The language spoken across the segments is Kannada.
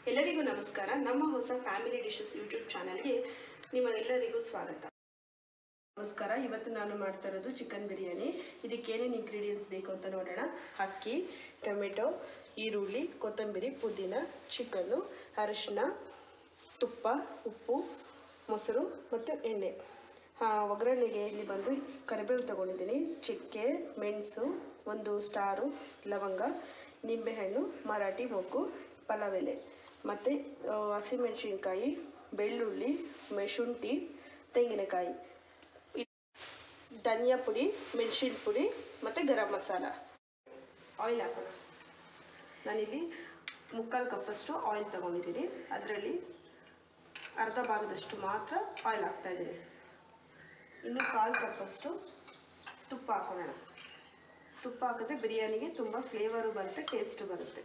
ಎಲ್ಲರಿಗೂ ನಮಸ್ಕಾರ ನಮ್ಮ ಹೊಸ ಫ್ಯಾಮಿಲಿ ಡಿಶಸ್ ಯೂಟ್ಯೂಬ್ ಚಾನಲ್ಗೆ ನಿಮ್ಮೆಲ್ಲರಿಗೂ ಸ್ವಾಗತ ನಮಸ್ಕಾರ ಇವತ್ತು ನಾನು ಮಾಡ್ತಾ ಇರೋದು ಚಿಕನ್ ಬಿರಿಯಾನಿ ಇದಕ್ಕೆ ಏನೇನು ಇಂಗ್ರೀಡಿಯೆಂಟ್ಸ್ ಬೇಕು ಅಂತ ನೋಡೋಣ ಅಕ್ಕಿ ಟೊಮೆಟೊ ಈರುಳ್ಳಿ ಕೊತ್ತಂಬರಿ ಪುದೀನ ಚಿಕನ್ನು ಅರಿಶಿನ ತುಪ್ಪ ಉಪ್ಪು ಮೊಸರು ಮತ್ತು ಎಣ್ಣೆ ಆ, ಒಗ್ಗರಣೆಗೆ ಇಲ್ಲಿ ಬಂದು ಕರಿಬೇವು ತಗೊಂಡಿದ್ದೀನಿ ಚಕ್ಕೆ ಮೆಣಸು ಒಂದು ಸ್ಟಾರು ಲವಂಗ ನಿಂಬೆಹಣ್ಣು ಮರಾಠಿ ಮೊಗ್ಗು ಪಲಾವ್ ಎಲೆ ಮತ್ತು ಹಸಿಮೆಣಸಿನ್ಕಾಯಿ ಬೆಳ್ಳುಳ್ಳಿ ಮೆ- ಶುಂಠಿ ತೆಂಗಿನಕಾಯಿ ಇ- ಧನಿಯಾ ಪುಡಿ ಮೆಣಸಿನ ಪುಡಿ ಮತ್ತು ಗರಂ ಮಸಾಲ ಆಯಿಲ್ ಹಾಕೋಣ ನಾನಿಲ್ಲಿ ಮುಕ್ಕಾಲು ಕಪ್ಪಷ್ಟು ಆಯಿಲ್ ತಗೊಂಡಿದ್ದೀನಿ ಅದರಲ್ಲಿ ಅರ್ಧ ಭಾಗದಷ್ಟು ಮಾತ್ರ ಆಯಿಲ್ ಹಾಕ್ತಾ ಇದ್ದೀನಿ ಇನ್ನು ಕಾಲು ಕಪ್ಪಷ್ಟು ತುಪ್ಪ ಹಾಕೋಣ ತುಪ್ಪ ಹಾಕಿದ್ರೆ ಬಿರಿಯಾನಿಗೆ ತುಂಬ ಫ್ಲೇವರು ಬರುತ್ತೆ ಟೇಸ್ಟು ಬರುತ್ತೆ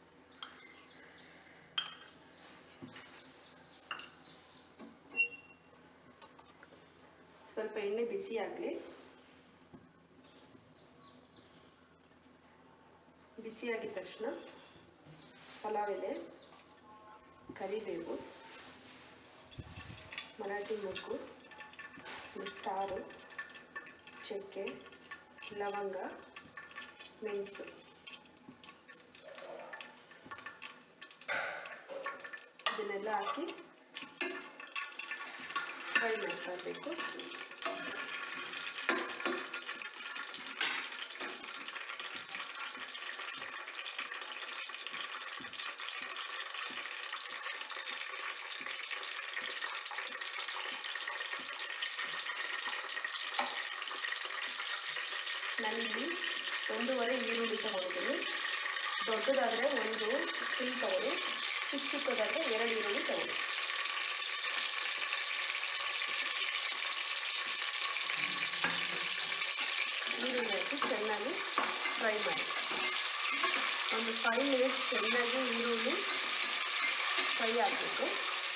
ಸ್ವಲ್ಪ ಎಣ್ಣೆ ಬಿಸಿ ಆಗಲಿ ಬಿಸಿಯಾಗಿದ ತಕ್ಷಣ ಪಲಾವ್ ಎಲೆ ಕರಿಬೇವು ಮರಾಠಿ ಮೊಗ್ಗು ಸ್ಟಾರು ಚಕ್ಕೆ ಲವಂಗ ಮೆಣಸು ಇದನ್ನೆಲ್ಲ ಹಾಕಿ ಫ್ರೈ ಮಾಡ್ತಾ ಇರಬೇಕು ನಾನಿಲ್ಲಿ ಒಂದೂವರೆ ಈರುಳ್ಳಿ ತಗೊಂಡಿದ್ದೀನಿ ದೊಡ್ಡದಾದರೆ ಒಂದು ಫುಲ್ ತಗೊಳ್ಳಿ ಚಿಕ್ಕ ಚಿಕ್ಕದಾದರೆ ಎರಡು ಈರುಳ್ಳಿ ತಗೊಳ್ಳಿ ಈರುಳ್ಳಿ ಹಾಕಿ ಚೆನ್ನಾಗಿ ಫ್ರೈ ಮಾಡಿ ಒಂದು ಫೈವ್ ಮಿನಿಟ್ಸ್ ಚೆನ್ನಾಗಿ ಈರುಳ್ಳಿ ಫ್ರೈ ಆಗಬೇಕು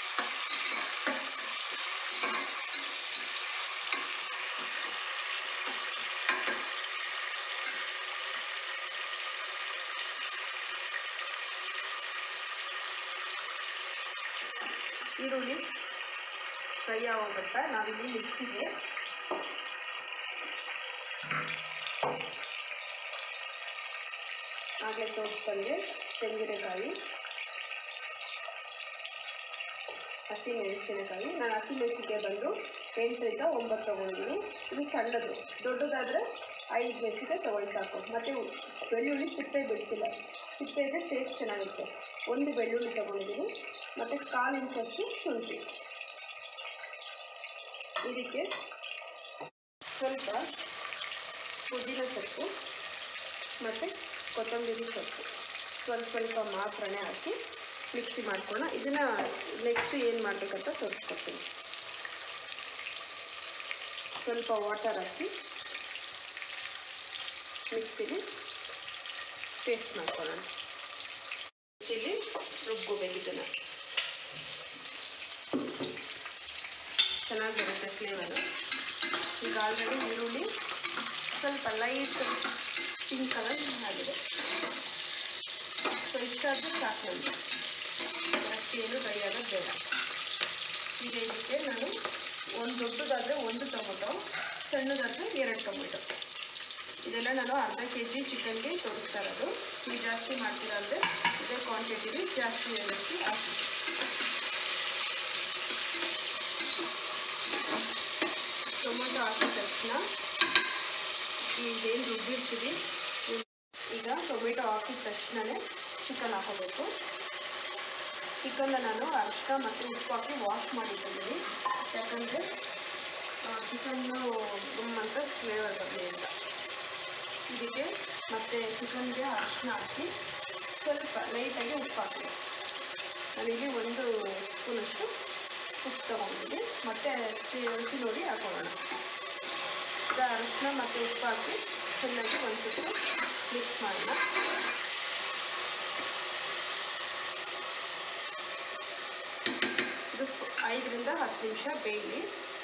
ಈರುಳ್ಳಿ ಫ್ರೈ ಆಗೋಗಂತ ನಾವಿಲ್ಲಿ ಮಿಕ್ಸಿಗೆ ಆಗಲೇ ತೋರಿಸ್ದಂಗೆ ತೆಂಗಿನಕಾಯಿ ಹಸಿ ಮೆಣಸಿನಕಾಯಿ ನಾನು ಹಸಿ ಮೆಣಸಿಗೆ ಬಂದು ಎಂಟರಿಂದ ಒಂಬತ್ತು ತೊಗೊಂಡಿದ್ದೀನಿ ಇದು ಸಣ್ಣದು ದೊಡ್ಡದಾದರೆ ಐದು ಮೆಣಸಿಗೆ ತೊಗೊಳ್ಳಿ ಸಾಕು ಮತ್ತು ಬೆಳ್ಳುಳ್ಳಿ ಸಿಪ್ಪೆ ಬಿಡಿಸಿಲ್ಲ ಸಿಪ್ಪೆ ಇದ್ರೆ ಟೇಸ್ಟ್ ಚೆನ್ನಾಗಿರುತ್ತೆ ಒಂದು ಬೆಳ್ಳುಳ್ಳಿ ತೊಗೊಂಡಿದ್ದೀನಿ ಮತ್ತು ಕಾಲು ಇಂಚಷ್ಟು ಶುಂಠಿ ಇದಕ್ಕೆ ಸ್ವಲ್ಪ ಪುದೀನ ಸೊಪ್ಪು ಮತ್ತು ಕೊತ್ತಂಬರಿ ಸೊಪ್ಪು ಸ್ವಲ್ಪ ಸ್ವಲ್ಪ ಮಾತ್ರನೇ ಹಾಕಿ ಮಿಕ್ಸಿ ಮಾಡ್ಕೊಳ್ಳೋಣ ಇದನ್ನು ನೆಕ್ಸ್ಟ್ ಏನು ಮಾಡಬೇಕಂತ ತೋರಿಸ್ಕೊಡ್ತೀನಿ ಸ್ವಲ್ಪ ವಾಟರ್ ಹಾಕಿ ಮಿಕ್ಸಿಲಿ ಪೇಸ್ಟ್ ಮಾಡ್ಕೊಳ್ಳೋಣ ಮಿಕ್ಸಿಲಿ ರುಬ್ಕೋಬೇಕು ಇದನ್ನು ಚೆನ್ನಾಗಿ ಬರುತ್ತೆ ಫ್ಲೇವರು ಈಗ ಆಲ್ರೆಡಿ ಈರುಳ್ಳಿ ಸ್ವಲ್ಪ ಲೈಟ್ ಪಿಂಕ್ ಕಲರ್ ಆಗಿದೆ ಸೊ ಇಷ್ಟಾದರೂ ಸಾಕು ನಮಗೆ ಜಾಸ್ತಿ ಏನು ಡ್ರೈ ಆಗೋದು ಬೇಡ ಈಗ ಇದಕ್ಕೆ ನಾನು ಒಂದು ದೊಡ್ಡದಾದರೆ ಒಂದು ಟೊಮೊಟೊ ಸಣ್ಣದಾದರೆ ಎರಡು ಟೊಮೊಟೊ ಇದೆಲ್ಲ ನಾನು ಅರ್ಧ ಕೆ ಜಿ ಚಿಕನ್ಗೆ ತೋರಿಸ್ತಾ ಇರೋದು ನೀವು ಜಾಸ್ತಿ ಮಾಡ್ತೀರಾ ಅಂದರೆ ಇದೇ ಕ್ವಾಂಟಿಟಿಲಿ ಜಾಸ್ತಿ ಜಾಸ್ತಿ ಹಾಕಿ ಟೊಮೊಟೊ ಹಾಕಿದ ತಕ್ಷಣ ಈಗೇನು ರುಬ್ಬಿರ್ತೀವಿ ಈಗ ಟೊಮೆಟೊ ಹಾಕಿದ ತಕ್ಷಣವೇ ಚಿಕನ್ ಹಾಕೋಬೇಕು ಚಿಕನ್ನ ನಾನು ಅರಿಶಿನ ಮತ್ತು ಉಪ್ಪು ಹಾಕಿ ವಾಶ್ ಮಾಡಿಟ್ಟಿದ್ದೀನಿ ಯಾಕಂದರೆ ಚಿಕನ್ನು ಗುಮ್ ಅಂತ ಫ್ಲೇವರ್ ಬರಲಿ ಅಂತ ಇದಕ್ಕೆ ಮತ್ತು ಚಿಕನ್ಗೆ ಅರಿಶಿನ ಹಾಕಿ ಸ್ವಲ್ಪ ಲೈಟಾಗಿ ಉಪ್ಪು ಹಾಕಿ ನಾನಿಲ್ಲಿ ಒಂದು ಸ್ಪೂನಷ್ಟು ಉಪ್ಪು ತೊಗೊಂಡಿದ್ದೀನಿ ಮತ್ತು ರುಚಿ ನೋಡಿ ಹಾಕೊಳ್ಳೋಣ ಈಗ ಅರಿಶಿನ ಮತ್ತು ಉಪ್ಪು ಹಾಕಿ ಚೆನ್ನಾಗಿ ಒಂದು ಸುತ್ತು ಮಿಕ್ಸ್ ಮಾಡೋಣ ಇದು ಐದರಿಂದ ಹತ್ತು ನಿಮಿಷ ಬೇಯಲಿ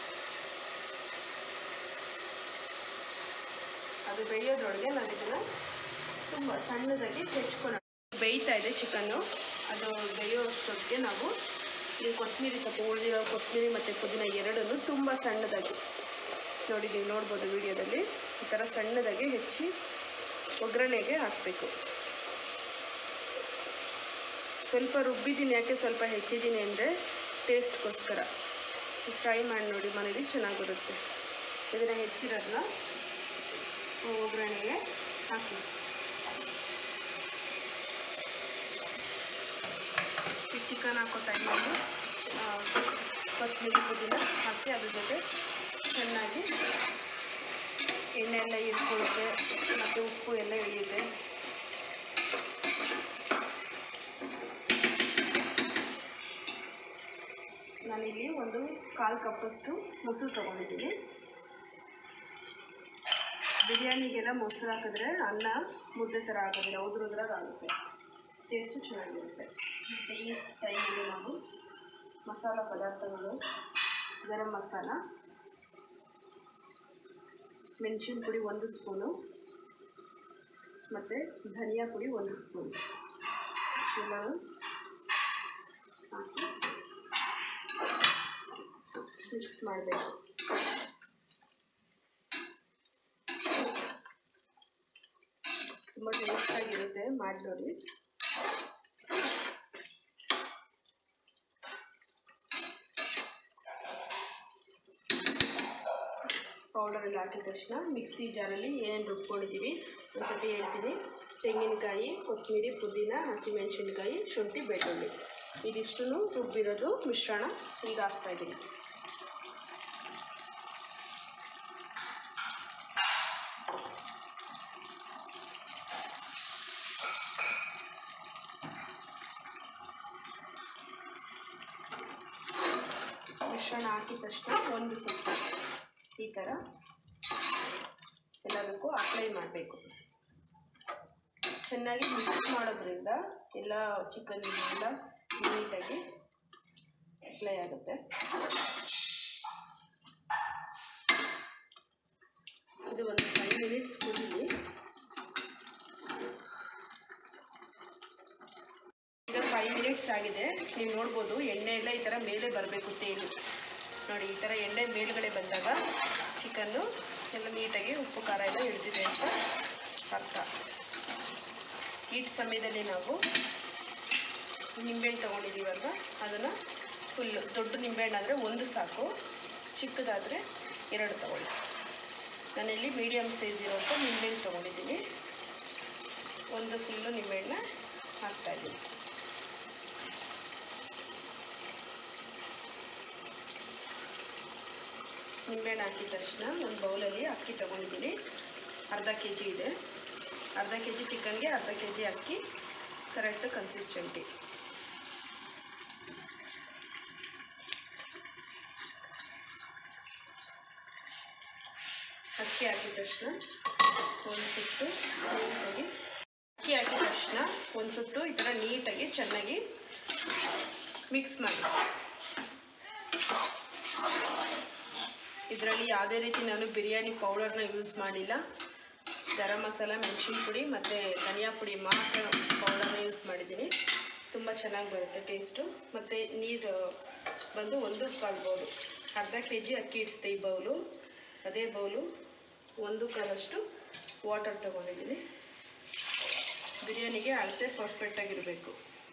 ಅದು ಬೇಯೋದ್ರೊಳಗೆ ನಾನು ಇದನ್ನು ತುಂಬ ಸಣ್ಣದಾಗಿ ಹೆಚ್ಕೊಳ್ಳೋಣ ಬೇಯ್ತಾ ಇದೆ ಚಿಕನ್ನು ಅದು ಬೇಯೋ ಅಷ್ಟೊತ್ತಿಗೆ ನಾವು ಈ ಕೊತ್ತಂಬರಿ ಸ್ವಲ್ಪ ಉಳಿದಿರೋ ಕೊತ್ತಂಬರಿ ಮತ್ತು ಪುದೀನ ಎರಡನ್ನು ತುಂಬ ಸಣ್ಣದಾಗಿ ನೋಡಿ ನೀವು ನೋಡ್ಬೋದು ವಿಡಿಯೋದಲ್ಲಿ ಈ ಥರ ಸಣ್ಣದಾಗಿ ಹೆಚ್ಚಿ ಒಗ್ಗರಣೆಗೆ ಹಾಕಬೇಕು ಸ್ವಲ್ಪ ರುಬ್ಬಿದ್ದೀನಿ ಯಾಕೆ ಸ್ವಲ್ಪ ಹೆಚ್ಚಿದ್ದೀನಿ ಅಂದರೆ ಟೇಸ್ಟ್ಗೋಸ್ಕರ ಟ್ರೈ ಮಾಡಿ ನೋಡಿ ಮನೇಲಿ ಚೆನ್ನಾಗಿ ಬರುತ್ತೆ ಇದನ್ನು ಹೆಚ್ಚಿರೋದನ್ನ ಒಗ್ಗರಣೆಗೆ ಹಾಕಿ ಈ ಚಿಕನ್ ಹಾಕೋ ಟೈಮಲ್ಲಿ ಕೊತ್ತಂಬರಿ ಪುದೀನ ಹಾಕಿ ಅದ್ರ ಜೊತೆ ಚೆನ್ನಾಗಿ ಎಣ್ಣೆ ಎಲ್ಲ ಇಟ್ಕೊಳ್ಳುತ್ತೆ ಮತ್ತು ಉಪ್ಪು ಎಲ್ಲ ಇಳಿಯುತ್ತೆ ನಾನಿಲ್ಲಿ ಒಂದು ಕಾಲು ಕಪ್ಪಷ್ಟು ಮೊಸರು ತೊಗೊಂಡಿದ್ದೀನಿ ಬಿರಿಯಾನಿಗೆಲ್ಲ ಮೊಸರು ಹಾಕಿದ್ರೆ ಅನ್ನ ಮುದ್ದೆ ಥರ ಆಗೋದಿಲ್ಲ ಉದ್ರ ಉದ್ರಾಗ ಆಗುತ್ತೆ ಟೇಸ್ಟು ಚೆನ್ನಾಗಿರುತ್ತೆ ಮತ್ತು ಈ ಟೈಮಲ್ಲಿ ನಾವು ಮಸಾಲ ಪದಾರ್ಥಗಳು ಗರಂ ಮಸಾಲ ಮೆಣಸಿನ ಪುಡಿ ಒಂದು ಸ್ಪೂನು ಮತ್ತು ಧನಿಯಾ ಪುಡಿ ಒಂದು ಸ್ಪೂನ್ ಎಲ್ಲನೂ ಹಾಕಿ ಮಿಕ್ಸ್ ಮಾಡಬೇಕು ತುಂಬ ಟೇಸ್ಟಾಗಿರುತ್ತೆ ಮಾಡಿ ನೋಡಿ ಪೌಡರಲ್ಲಿ ಹಾಕಿದ ತಕ್ಷಣ ಮಿಕ್ಸಿ ಜಾರಲ್ಲಿ ಏನೇನು ರುಬ್ಕೊಂಡಿದ್ದೀವಿ ಒಂದ್ಸತಿ ಹೇಳ್ತೀನಿ ತೆಂಗಿನಕಾಯಿ ಕೊತ್ತಂಬರಿ ಪುದೀನ ಹಸಿಮೆಣಸಿನ್ಕಾಯಿ ಶುಂಠಿ ಬೆಳ್ಳುಳ್ಳಿ ಇದಿಷ್ಟು ರುಬ್ಬಿರೋದು ಮಿಶ್ರಣ ಈಗ ಹಾಕ್ತಾಯಿದ್ದೀನಿ ಮಿಶ್ರಣ ಹಾಕಿದ ತಕ್ಷಣ ಒಂದು ಸುತ್ತ ಈ ಥರ ಎಲ್ಲದಕ್ಕೂ ಅಪ್ಲೈ ಮಾಡಬೇಕು ಚೆನ್ನಾಗಿ ಮಿಕ್ಸ್ ಮಾಡೋದ್ರಿಂದ ಎಲ್ಲ ಚಿಕನ್ ಎಲ್ಲ ನೀಟಾಗಿ ಅಪ್ಲೈ ಆಗುತ್ತೆ ಇದು ಒಂದು ಫೈವ್ ಮಿನಿಟ್ಸ್ ಕುದೀಲಿ ಈಗ ಫೈವ್ ಮಿನಿಟ್ಸ್ ಆಗಿದೆ ನೀವು ನೋಡ್ಬೋದು ಎಣ್ಣೆ ಎಲ್ಲ ಈ ಥರ ಮೇಲೆ ಬರಬೇಕು ತೇಲು ನೋಡಿ ಈ ಥರ ಎಣ್ಣೆ ಮೇಲ್ಗಡೆ ಬಂದಾಗ ಚಿಕನ್ನು ಎಲ್ಲ ನೀಟಾಗಿ ಉಪ್ಪು ಖಾರ ಎಲ್ಲ ಹಿಡ್ದಿದೆ ಅಂತ ಅರ್ಥ ಈ ಸಮಯದಲ್ಲಿ ನಾವು ನಿಂಬೆಹಣ್ಣು ತೊಗೊಂಡಿದ್ದೀವಲ್ವ ಅದನ್ನು ಫುಲ್ಲು ದೊಡ್ಡ ನಿಂಬೆಹಣ್ಣು ಆದರೆ ಒಂದು ಸಾಕು ಚಿಕ್ಕದಾದರೆ ಎರಡು ತೊಗೊಳ್ಳಿ ನಾನಿಲ್ಲಿ ಮೀಡಿಯಮ್ ಸೈಜ್ ಇರೋಂಥ ನಿಂಬೆಹಣ್ಣು ತೊಗೊಂಡಿದ್ದೀನಿ ಒಂದು ಫುಲ್ಲು ನಿಂಬೆಹಣ್ಣ ಹಾಕ್ತಾಯಿದ್ದೀನಿ ನಿಂಬೆಹಣ್ಣು ಹಾಕಿದ ತಕ್ಷಣ ಒಂದು ಬೌಲಲ್ಲಿ ಅಕ್ಕಿ ತೊಗೊಂಡಿದ್ದೀನಿ ಅರ್ಧ ಕೆ ಜಿ ಇದೆ ಅರ್ಧ ಕೆ ಜಿ ಚಿಕನ್ಗೆ ಅರ್ಧ ಕೆ ಜಿ ಅಕ್ಕಿ ಕರೆಕ್ಟ್ ಕನ್ಸಿಸ್ಟೆಂಟಿ ಅಕ್ಕಿ ಹಾಕಿದ ತಕ್ಷಣ ಒಂದು ಸುತ್ತು ನೀಟಾಗಿ ಅಕ್ಕಿ ಹಾಕಿದ ತಕ್ಷಣ ಒಂದು ಸುತ್ತು ಈ ಥರ ನೀಟಾಗಿ ಚೆನ್ನಾಗಿ ಮಿಕ್ಸ್ ಮಾಡಿ ಇದರಲ್ಲಿ ಯಾವುದೇ ರೀತಿ ನಾನು ಬಿರಿಯಾನಿ ಪೌಡರ್ನ ಯೂಸ್ ಮಾಡಿಲ್ಲ ಗರಂ ಮಸಾಲ ಮೆಣಸಿನ ಪುಡಿ ಮತ್ತು ಧನಿಯಾ ಪುಡಿ ಮಾತ್ರ ಪೌಡರ್ನ ಯೂಸ್ ಮಾಡಿದ್ದೀನಿ ತುಂಬ ಚೆನ್ನಾಗಿ ಬರುತ್ತೆ ಟೇಸ್ಟು ಮತ್ತು ನೀರು ಬಂದು ಒಂದು ಕಾಲು ಬೌಲು ಅರ್ಧ ಕೆ ಜಿ ಅಕ್ಕಿ ಇಡಿಸ್ತೆ ಈ ಬೌಲು ಅದೇ ಬೌಲು ಒಂದು ಕಾಲಷ್ಟು ವಾಟರ್ ತೊಗೊಂಡಿದ್ದೀನಿ ಬಿರಿಯಾನಿಗೆ ಅಳತೆ ಪರ್ಫೆಕ್ಟಾಗಿರಬೇಕು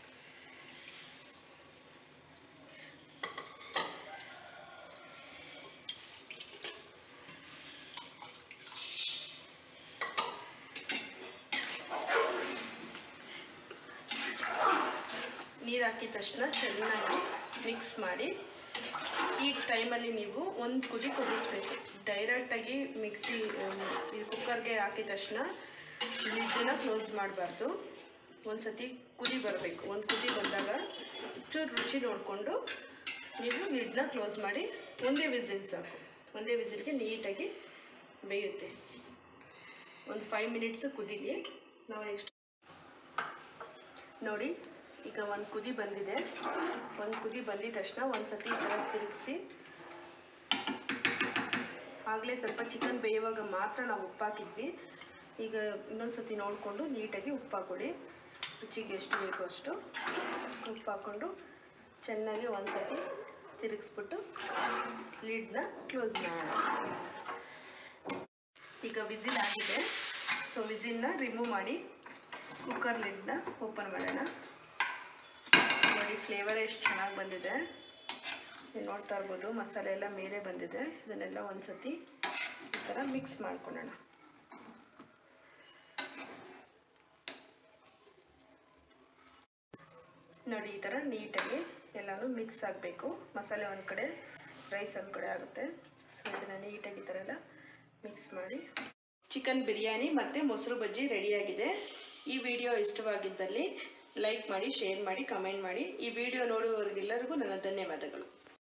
ನೀರು ಹಾಕಿದ ತಕ್ಷಣ ಚೆನ್ನಾಗಿ ಮಿಕ್ಸ್ ಮಾಡಿ ಈ ಟೈಮಲ್ಲಿ ನೀವು ಒಂದು ಕುದಿ ಕುದಿಸ್ಬೇಕು ಡೈರೆಕ್ಟಾಗಿ ಮಿಕ್ಸಿ ಈ ಕುಕ್ಕರ್ಗೆ ಹಾಕಿದ ತಕ್ಷಣ ಲಿಡ್ಡನ್ನ ಕ್ಲೋಸ್ ಮಾಡಬಾರ್ದು ಒಂದು ಸತಿ ಕುದಿ ಬರಬೇಕು ಒಂದು ಕುದಿ ಬಂದಾಗ ಚೂರು ರುಚಿ ನೋಡಿಕೊಂಡು ನೀವು ಲಿಡ್ನ ಕ್ಲೋಸ್ ಮಾಡಿ ಒಂದೇ ವಿಸಿಲ್ ಸಾಕು ಒಂದೇ ವಿಸಿಲ್ಗೆ ನೀಟಾಗಿ ಬೇಯುತ್ತೆ ಒಂದು ಫೈವ್ ಮಿನಿಟ್ಸು ಕುದೀಲಿ ನಾವು ನೆಕ್ಸ್ಟ್ ನೋಡಿ ಈಗ ಒಂದು ಕುದಿ ಬಂದಿದೆ ಒಂದು ಕುದಿ ಬಂದಿದ ತಕ್ಷಣ ಒಂದು ಸತಿ ಈ ಥರ ತಿರುಗಿಸಿ ಆಗಲೇ ಸ್ವಲ್ಪ ಚಿಕನ್ ಬೇಯುವಾಗ ಮಾತ್ರ ನಾವು ಉಪ್ಪು ಹಾಕಿದ್ವಿ ಈಗ ಇನ್ನೊಂದು ಸತಿ ನೋಡಿಕೊಂಡು ನೀಟಾಗಿ ಉಪ್ಪು ಹಾಕೊಳ್ಳಿ ರುಚಿಗೆ ಎಷ್ಟು ಬೇಕೋ ಅಷ್ಟು ಉಪ್ಪು ಹಾಕ್ಕೊಂಡು ಚೆನ್ನಾಗಿ ಒಂದ್ಸತಿ ತಿರುಗಿಸ್ಬಿಟ್ಟು ಲಿಡ್ನ ಕ್ಲೋಸ್ ಮಾಡೋಣ ಈಗ ವಿಸಿಲ್ ಆಗಿದೆ ಸೊ ವಿಸಿಲ್ನ ರಿಮೂವ್ ಮಾಡಿ ಕುಕ್ಕರ್ ಲಿಡ್ನ ಓಪನ್ ಮಾಡೋಣ ನೋಡಿ ಫ್ಲೇವರ್ ಎಷ್ಟು ಚೆನ್ನಾಗಿ ಬಂದಿದೆ ನೀವು ನೋಡ್ತಾ ಇರ್ಬೋದು ಮಸಾಲೆ ಎಲ್ಲ ಮೇಲೆ ಬಂದಿದೆ ಇದನ್ನೆಲ್ಲ ಒಂದ್ಸತಿ ಈ ಥರ ಮಿಕ್ಸ್ ಮಾಡ್ಕೊಳ್ಳೋಣ ನೋಡಿ ಈ ಥರ ನೀಟಾಗಿ ಎಲ್ಲನೂ ಮಿಕ್ಸ್ ಆಗಬೇಕು ಮಸಾಲೆ ಒಂದು ಕಡೆ ರೈಸ್ ಒಂದು ಕಡೆ ಆಗುತ್ತೆ ಸೊ ಇದನ್ನು ನೀಟಾಗಿ ಈ ಥರ ಎಲ್ಲ ಮಿಕ್ಸ್ ಮಾಡಿ ಚಿಕನ್ ಬಿರಿಯಾನಿ ಮತ್ತು ಮೊಸರು ಬಜ್ಜಿ ರೆಡಿಯಾಗಿದೆ ಈ ವಿಡಿಯೋ ಇಷ್ಟವಾಗಿದ್ದಲ್ಲಿ ಲೈಕ್ ಮಾಡಿ ಶೇರ್ ಮಾಡಿ ಕಮೆಂಟ್ ಮಾಡಿ ಈ ವಿಡಿಯೋ ನೋಡುವವರಿಗೆಲ್ಲರಿಗೂ ನನ್ನ ಧನ್ಯವಾದಗಳು